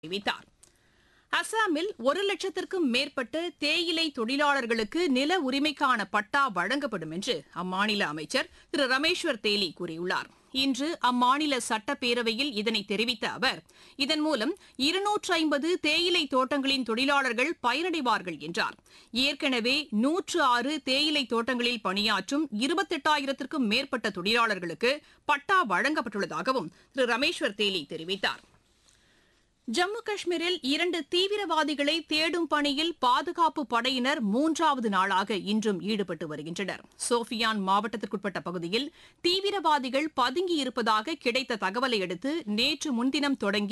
தெரிவித்தார் அசாமில் ஒரு லட்சத்திற்கும் மேற்பட்ட தேயிலை தொழிலாளர்களுக்கு நில உரிமைக்கான பட்டா வழங்கப்படும் என்று அம்மாநில அமைச்சர் திரு ரமேஸ்வர் தேலி கூறியுள்ளார் இன்று அம்மாநில சட்டப்பேரவையில் இதனை தெரிவித்த அவர் இதன் மூலம் இருநூற்று ஐம்பது தேயிலை தோட்டங்களின் தொழிலாளர்கள் பயனடைவார்கள் என்றார் ஏற்கனவே நூற்று ஆறு தேயிலை தோட்டங்களில் பணியாற்றும் இருபத்தெட்டாயிரத்திற்கும் மேற்பட்ட தொழிலாளர்களுக்கு பட்டா வழங்கப்பட்டுள்ளதாகவும் திரு ரமேஸ்வர் தேலி தெரிவித்தார் ஜம்மு காஷ்மீரில் இரண்டு தீவிரவாதிகளை தேடும் பணியில் பாதுகாப்பு படையினர் மூன்றாவது நாளாக இன்றும் ஈடுபட்டு வருகின்றனர் சோஃபியான் மாவட்டத்திற்குட்பட்ட பகுதியில் தீவிரவாதிகள் பதுங்கியிருப்பதாக கிடைத்த தகவலை அடுத்து நேற்று முன்தினம் தொடங்கி